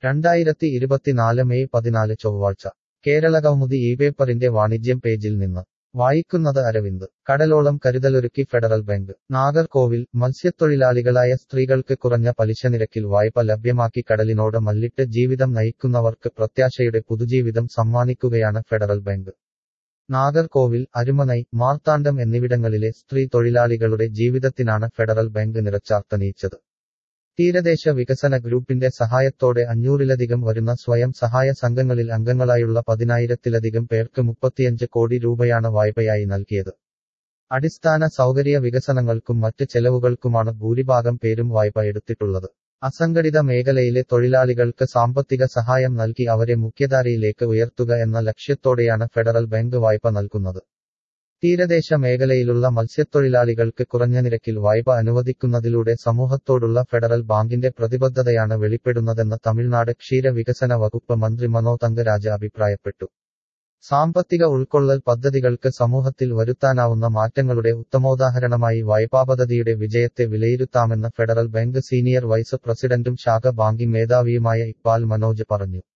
രണ്ടായിരത്തി ഇരുപത്തിനാല് മെയ് പതിനാല് ചൊവ്വാഴ്ച കേരള കൗമുദി ഈ പേപ്പറിന്റെ വാണിജ്യം പേജിൽ നിന്ന് വായിക്കുന്നത് അരവിന്ദ് കടലോളം കരുതലൊരുക്കി ഫെഡറൽ ബാങ്ക് നാഗർകോവിൽ മത്സ്യത്തൊഴിലാളികളായ സ്ത്രീകൾക്ക് കുറഞ്ഞ പലിശ നിരക്കിൽ വായ്പ ലഭ്യമാക്കി കടലിനോട് മല്ലിട്ട് ജീവിതം നയിക്കുന്നവർക്ക് പ്രത്യാശയുടെ പുതുജീവിതം സമ്മാനിക്കുകയാണ് ഫെഡറൽ ബാങ്ക് നാഗർകോവിൽ അരുമനൈ മാർത്താണ്ഡം എന്നിവിടങ്ങളിലെ സ്ത്രീ തൊഴിലാളികളുടെ ജീവിതത്തിനാണ് ഫെഡറൽ ബാങ്ക് നിറച്ചാർത്തണിയിച്ചത് തീരദേശ വികസന ഗ്രൂപ്പിന്റെ സഹായത്തോടെ അഞ്ഞൂറിലധികം വരുന്ന സ്വയം സഹായ സംഘങ്ങളിൽ അംഗങ്ങളായുള്ള പതിനായിരത്തിലധികം പേർക്ക് മുപ്പത്തിയഞ്ച് കോടി രൂപയാണ് വായ്പയായി നൽകിയത് അടിസ്ഥാന സൗകര്യ വികസനങ്ങൾക്കും മറ്റ് ചെലവുകൾക്കുമാണ് ഭൂരിഭാഗം പേരും വായ്പ എടുത്തിട്ടുള്ളത് അസംഘടിത മേഖലയിലെ തൊഴിലാളികൾക്ക് സാമ്പത്തിക സഹായം നൽകി അവരെ മുഖ്യധാരയിലേക്ക് ഉയർത്തുക എന്ന ലക്ഷ്യത്തോടെയാണ് ഫെഡറൽ ബാങ്ക് വായ്പ നൽകുന്നത് തീരദേശ മേഖലയിലുള്ള മത്സ്യത്തൊഴിലാളികൾക്ക് കുറഞ്ഞ നിരക്കിൽ വായ്പ അനുവദിക്കുന്നതിലൂടെ സമൂഹത്തോടുള്ള ഫെഡറൽ ബാങ്കിന്റെ പ്രതിബദ്ധതയാണ് വെളിപ്പെടുന്നതെന്ന് തമിഴ്നാട് ക്ഷീര വികസന വകുപ്പ് മന്ത്രി മനോ തങ്കരാജ് അഭിപ്രായപ്പെട്ടു സാമ്പത്തിക ഉൾക്കൊള്ളൽ പദ്ധതികൾക്ക് സമൂഹത്തിൽ വരുത്താനാവുന്ന മാറ്റങ്ങളുടെ ഉത്തമോദാഹരണമായി വായ്പാ പദ്ധതിയുടെ വിജയത്തെ വിലയിരുത്താമെന്ന് ഫെഡറൽ ബാങ്ക് സീനിയർ വൈസ് പ്രസിഡന്റും ശാഖ ബാങ്കിംഗ് മേധാവിയുമായ ഇക്ബാൽ മനോജ് പറഞ്ഞു